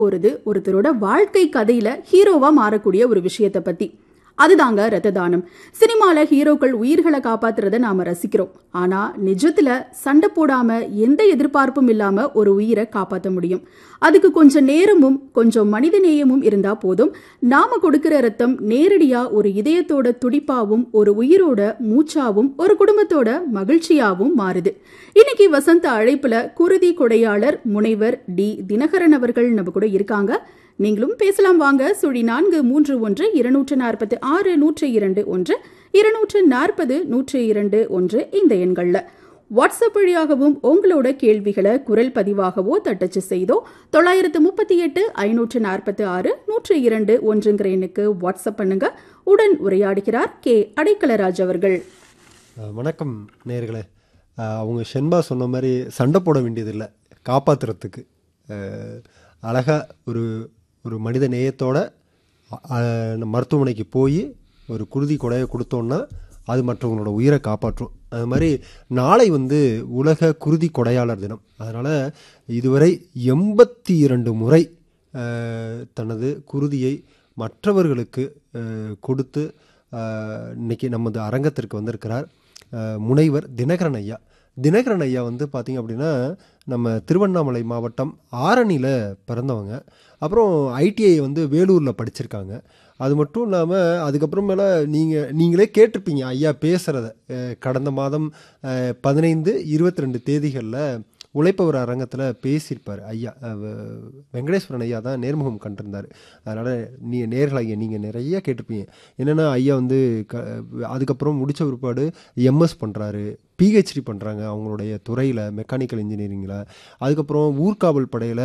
போறது ஒருத்தரோட வாழ்க்கை கதையில ஹீரோவா மாறக்கூடிய ஒரு விஷயத்தை பத்தி அதுதாங்க ரத்த தானம் சினிமால ஹீரோக்கள் உயிர்களை காப்பாத்துறத நாம ரசிக்கிறோம் ஆனா நிஜத்துல சண்டை போடாம எந்த எதிர்பார்ப்பும் இல்லாம ஒரு உயிரை காப்பாற்ற முடியும் அதுக்கு கொஞ்சம் நேரமும் கொஞ்சம் மனித நேயமும் இருந்தா போதும் நாம கொடுக்கிற ரத்தம் நேரடியா ஒரு இதயத்தோட துடிப்பாவும் ஒரு உயிரோட மூச்சாவும் ஒரு குடும்பத்தோட மகிழ்ச்சியாவும் மாறுது இன்னைக்கு வசந்த அழைப்புல குருதி கொடையாளர் முனைவர் டி தினகரன் அவர்கள் நம்ம கூட இருக்காங்க நீங்களும் பேசலாம் வாங்க சுழி நான்கு மூன்று ஒன்று இருநூற்று நாற்பது ஆறு நூற்று இரண்டு ஒன்று இருநூற்று நாற்பது நூற்று இரண்டு ஒன்று இந்த எண்கள்ல வாட்ஸ்அப் வழியாகவும் உங்களோட கேள்விகளை குரல் பதிவாகவோ தட்டச்சு செய்தோ தொள்ளாயிரத்து முப்பத்தி எட்டு ஐநூற்று நாற்பத்தி ஆறு நூற்று இரண்டு ஒன்றுங்கிற எண்ணுக்கு வாட்ஸ்அப் பண்ணுங்க உடன் உரையாடுகிறார் கே அடைக்கலராஜ் அவர்கள் அஹ் வணக்கம் நேர்களே அவங்க ஷென்பா சொன்ன மாதிரி சண்டை போட வேண்டியதில்லை காப்பாற்றுறதுக்கு அழகாக ஒரு ஒரு மனித நேயத்தோட அ- அஹ் மருத்துவமனைக்கு போய் ஒரு குருதி கொடையை கொடுத்தோன்னா அது மற்றவங்களோட உயிரை காப்பாற்றும் அது மாதிரி நாளை வந்து உலக குருதி கொடையாளர் தினம் அதனால் இதுவரை எண்பத்தி இரண்டு முறை அஹ், தனது குருதியை மற்றவர்களுக்கு அஹ், கொடுத்து அஹ், இன்னைக்கு நமது அரங்கத்திற்கு வந்திருக்கிறார் அஹ், முனைவர் தினகரன் ஐயா தினகரன் ஐயா வந்து பார்த்திங்க அப்படின்னா நம்ம திருவண்ணாமலை மாவட்டம் ஆரணியில் பிறந்தவங்க அப்புறம் ஐடிஐ வந்து வேலூரில் படிச்சிருக்காங்க அது மட்டும் இல்லாமல் அதுக்கப்புறமேல நீங்கள் நீங்களே கேட்டிருப்பீங்க ஐயா பேசுகிறத கடந்த மாதம் அஹ், பதினைந்து இருபத்தி ரெண்டு தேதிகளில் உழைப்பவர் அரங்கத்தில் பேசியிருப்பார் ஐயா அஹ், வெ- வெங்கடேஸ்வரன் ஐயா தான் நேர்முகம் கண்டிருந்தார் அதனால் நீ நேர்கள் ஐயா நீங்கள் நிறைய கேட்டிருப்பீங்க என்னென்னா ஐயா வந்து க அதுக்கப்புறம் முடித்த பிற்பாடு எம்எஸ் பண்ணுறாரு பிஹெச்டி பண்ணுறாங்க அவங்களுடைய துறையில் மெக்கானிக்கல் இன்ஜினியரிங்கில் அதுக்கப்புறம் ஊர்காவல் படையில்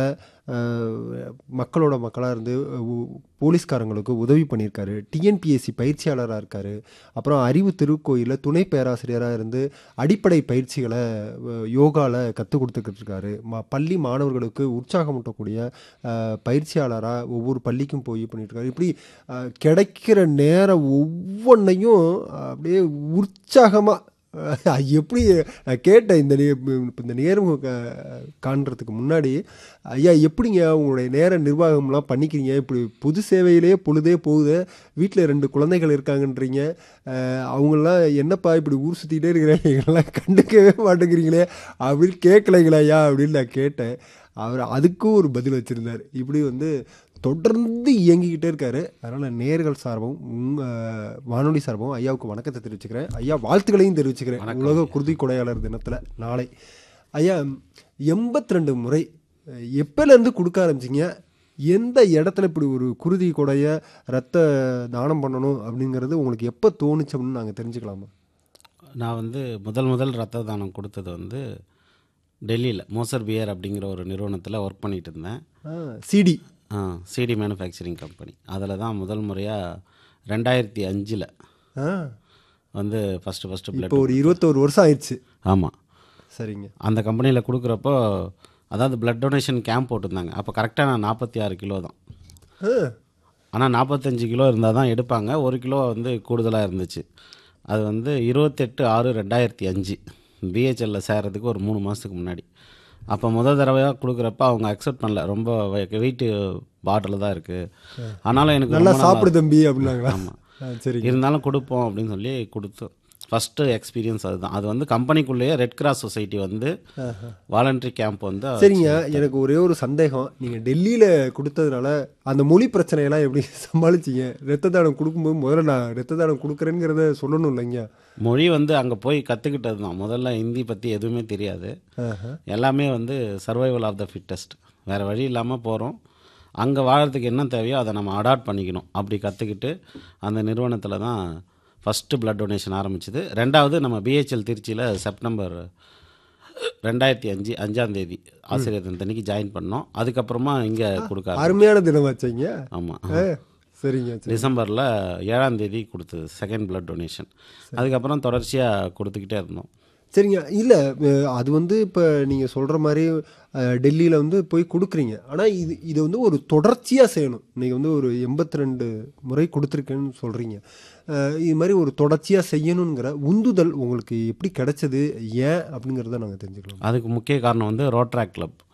மக்களோட மக்களாக இருந்து உ- போலீஸ்காரங்களுக்கு உதவி பண்ணியிருக்காரு டிஎன்பிஎஸ்சி பயிற்சியாளராக இருக்கார் அப்புறம் அறிவு திருக்கோயிலில் துணை பேராசிரியராக இருந்து அடிப்படை பயிற்சிகளை யோகாவில் கற்றுக் கொடுத்துக்கிட்டு இருக்காரு ம பள்ளி மாணவர்களுக்கு உற்சாகமூட்டக்கூடிய பயிற்சியாளராக ஒவ்வொரு பள்ளிக்கும் போய் பண்ணிட்டு இருக்காரு இப்படி அஹ், கிடைக்கிற நேரம் ஒவ்வொன்றையும் அப்படியே உற்சாகமாக எப்படி நான் கேட்டேன் இந்த நே- இப்ப இந்த நேரம் காண்றதுக்கு முன்னாடி ஐயா எப்படிங்க உங்களுடைய நேர நிர்வாகம்லாம் பண்ணிக்கிறீங்க இப்படி பொது சேவையிலேயே பொழுதே போகுது வீட்டில் ரெண்டு குழந்தைகள் இருக்காங்கன்றீங்க அஹ், அவங்கெல்லாம் என்னப்பா இப்படி ஊர் சுற்றிக்கிட்டே இருக்கிறேன் எங்கெல்லாம் கண்டுக்கவே மாட்டேங்கிறீங்களே அப்படின்னு கேட்கலைங்களா ஐயா அப்படின்னு நான் கேட்டேன் அவர் அதுக்கும் ஒரு பதில் வச்சுருந்தார் இப்படி வந்து தொடர்ந்து இயங்கிக்கிட்டே இருக்காரு அதனால் நேர்கள் சார்பும் உங்க வானொலி சார்பும் ஐயாவுக்கு வணக்கத்தை தெரிவிச்சுக்கிறேன் ஐயா வாழ்த்துக்களையும் தெரிவிச்சுக்கிறேன் உலக குருதி கொடையாளர் தினத்தில் நாளை ஐயா எண்பத்தி ரெண்டு முறை எப்போலேருந்து கொடுக்க ஆரம்பிச்சிங்க எந்த இடத்துல இப்படி ஒரு குருதி கொடைய ரத்த தானம் பண்ணணும் அப்படிங்கிறது உங்களுக்கு எப்போ தோணுச்சு அப்படின்னு நாங்கள் தெரிஞ்சுக்கலாமா நான் வந்து முதல் முதல் ரத்த தானம் கொடுத்தது வந்து டெல்லியில் மோசர் பியர் அப்படிங்கிற ஒரு நிறுவனத்தில் ஒர்க் பண்ணிட்டு இருந்தேன் சிடி சிடி மேனுஃபேக்சரிங் கம்பெனி அதில் தான் முதல் முறையாக ரெண்டாயிரத்தி அஞ்சில் ஆ வந்து ஃபஸ்ட்டு ஃபஸ்ட்டு பிளட் இப்போ ஒரு இருபத்தோரு வருஷம் ஆயிடுச்சு ஆமாம் சரிங்க அந்த கம்பெனியில் கொடுக்குறப்போ அதாவது பிளட் டொனேஷன் கேம்ப் போட்டிருந்தாங்க அப்போ கரெக்டாக நான் நாற்பத்தி ஆறு கிலோ தான் ஆ ஆனால் நாற்பத்தஞ்சு கிலோ இருந்தால் தான் எடுப்பாங்க ஒரு கிலோ வந்து கூடுதலாக இருந்துச்சு அது வந்து இருபத்தெட்டு ஆறு ரெண்டாயிரத்தி அஞ்சு பிஹெச்எல்ல சேர்றதுக்கு ஒரு மூணு மாதத்துக்கு முன்னாடி அப்போ முதல் தடவையாக கொடுக்குறப்ப அவங்க அக்செப்ட் பண்ணல ரொம்ப வெயிட்டு பாட்டில் தான் இருக்குது ஆனாலும் எனக்கு நல்லா ரொம்ப நாளா- சாப்பிடு தம்பி அப்படின்னாங்களா ஆமாம் ஆ, சரி இருந்தாலும் கொடுப்போம் அப்படின்னு சொல்லி கொடுத்தோம் ஃபஸ்ட்டு எக்ஸ்பீரியன்ஸ் அதுதான் அது வந்து கம்பெனிக்குள்ளேயே ரெட் கிராஸ் சொசைட்டி வந்து வாலண்டரி கேம்ப் வந்து சரிங்க எனக்கு ஒரே ஒரு சந்தேகம் நீங்கள் டெல்லியில் கொடுத்ததுனால அந்த மொழி பிரச்சனையெல்லாம் எப்படி சமாளிச்சீங்க ரத்த தானம் கொடுக்கும்போது முதல்ல நான் ரத்த தானம் கொடுக்குறேங்கிறத சொல்லணும் இல்லைங்க மொழி வந்து அங்கே போய் கற்றுக்கிட்டது தான் முதல்ல ஹிந்தி பற்றி எதுவுமே தெரியாது ஆஹா. எல்லாமே வந்து சர்வைவல் ஆஃப் த ஃபிட்டஸ்ட் வேறு வழி இல்லாமல் போகிறோம் அங்கே வாழறதுக்கு என்ன தேவையோ அதை நம்ம அடாப்ட் பண்ணிக்கணும் அப்படி கற்றுக்கிட்டு அந்த நிறுவனத்தில் தான் ஃபஸ்ட்டு பிளட் டொனேஷன் ஆரம்பிச்சது ரெண்டாவது நம்ம பிஹெச்எல் திருச்சியில் செப்டம்பர் ரெண்டாயிரத்தி அஞ்சு அஞ்சாம் தேதி ஆசிரியர் தினத்தன்னைக்கு ஜாயின் பண்ணோம் அதுக்கப்புறமா இங்கே கொடுக்க அருமையான தினமாச்சீங்க ஆமாம் ஆ, சரிங்க சரி டிசம்பரில் ஏழாம் தேதி கொடுத்தது செகண்ட் பிளட் டொனேஷன் அதுக்கப்புறம் தொடர்ச்சியாக கொடுத்துக்கிட்டே இருந்தோம் சரிங்க இல்லை அது வந்து இப்போ நீங்கள் சொல்கிற மாதிரி டெல்லியில் வந்து போய் கொடுக்குறீங்க ஆனால் இது இது வந்து ஒரு தொடர்ச்சியாக செய்யணும் நீங்கள் வந்து ஒரு எண்பத்தி ரெண்டு முறை கொடுத்துருக்கேன்னு சொல்கிறீங்க இது மாதிரி ஒரு தொடர்ச்சியாக செய்யணுங்கிற உந்துதல் உங்களுக்கு எப்படி கிடைச்சது ஏன் அப்படிங்கிறத நாங்கள் தெரிஞ்சுக்கலாம் அதுக்கு முக்கிய காரணம் வந்து ரோட்ராக் கிளப்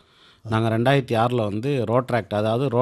நாங்கள் ரெண்டாயிரத்தி ஆறில் வந்து ரோட்ராக்ட் அதாவது